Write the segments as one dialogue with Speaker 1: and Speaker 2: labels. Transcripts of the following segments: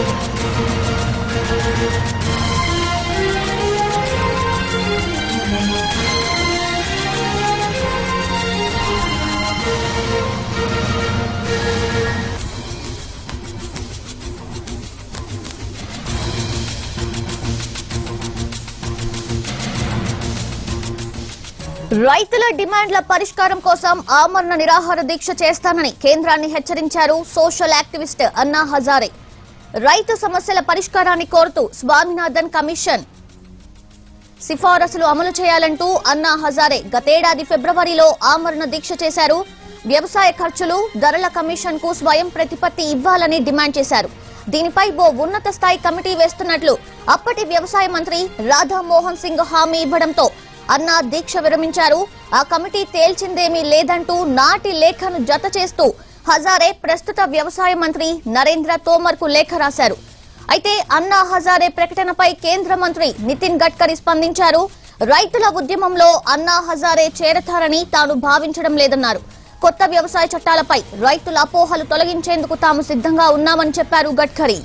Speaker 1: రైతుల డిమాండ్ల పరిష్కారం కోసం ఆమరణ నిరాహార దీక్ష చేస్తానని కేంద్రాన్ని హెచ్చరించారు సోషల్ యాక్టివిస్ట్ అన్నా హజారే రైతు సమస్యల పరిష్కారాన్ని కోరుతూ స్వామినాథన్ కమిషన్ సిఫారసులు అమలు చేయాలంటూ అన్నా హజారే గతేడాది ఫిబ్రవరిలో ఆమరణ దీక్ష చేశారు వ్యవసాయ ఖర్చులు ధరల కమిషన్ కు స్వయం ప్రతిపత్తి ఇవ్వాలని డిమాండ్ చేశారు దీనిపై ఓ ఉన్నత స్థాయి కమిటీ వేస్తున్నట్లు అప్పటి వ్యవసాయ మంత్రి రాధా మోహన్ సింగ్ హామీ ఇవ్వడంతో అన్నా దీక్ష విరమించారు ఆ కమిటీ తేల్చిందేమీ లేదంటూ నాటి లేఖను జత చేస్తూ హజారే ప్రస్తుత వ్యవసాయ మంత్రి నరేంద్ర తోమర్ కు లేఖ రాశారు అయితే అన్నా హజారే ప్రకటనపై కేంద్ర మంత్రి నితిన్ గడ్కరీ స్పందించారు రైతుల ఉద్యమంలో అన్నా హజారే చేరతారని తాను భావించడం లేదన్నారు కొత్త వ్యవసాయ చట్టాలపై రైతుల అపోహలు తొలగించేందుకు తాము సిద్ధంగా ఉన్నామని చెప్పారు గడ్కరీ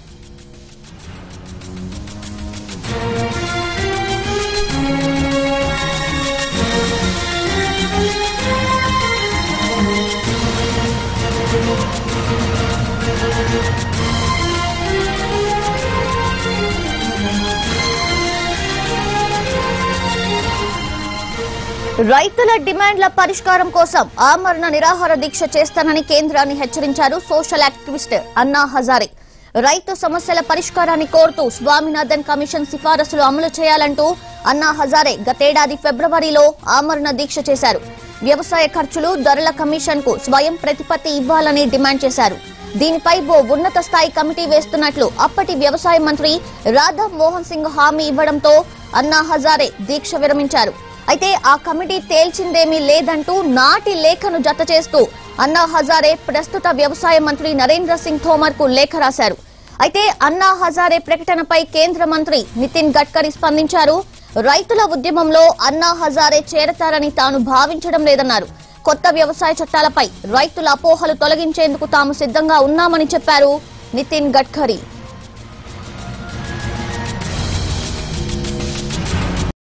Speaker 1: రైతుల డిమాండ్ల పరిష్కారం కోసం ఆమరణ నిరాహార దీక్ష చేస్తానని కేంద్రాన్ని హెచ్చరించారు సోషల్ యాక్టివిస్ట్ అన్నా హజారే రైతు సమస్యల పరిష్కారాన్ని కోరుతూ స్వామినాథన్ కమిషన్ సిఫారసులు అమలు చేయాలంటూ అన్నా హజారే గతేడాది ఫిబ్రవరిలో ఆమరణ దీక్ష చేశారు వ్యవసాయ ఖర్చులు ధరల కమిషన్ కు స్వయం ప్రతిపత్తి ఇవ్వాలని డిమాండ్ చేశారు దీనిపై ఓ ఉన్నత స్థాయి కమిటీ వేస్తున్నట్లు అప్పటి వ్యవసాయ మంత్రి రాధా మోహన్ సింగ్ హామీ ఇవ్వడంతో అన్నా హజారే దీక్ష విరమించారు అయితే ఆ కమిటీ తేల్చిందేమీ లేదంటూ నాటి లేఖను జత చేస్తూ అన్నా హజారే ప్రస్తుత వ్యవసాయ మంత్రి నరేంద్ర సింగ్ తోమర్ కు లేఖ రాశారు అయితే అన్నా హజారే ప్రకటనపై కేంద్ర మంత్రి నితిన్ గడ్కరీ స్పందించారు రైతుల ఉద్యమంలో అన్నా హజారే చేరతారని తాను భావించడం లేదన్నారు కొత్త వ్యవసాయ చట్టాలపై రైతుల అపోహలు తొలగించేందుకు తాము సిద్ధంగా ఉన్నామని చెప్పారు నితిన్ గడ్కరీ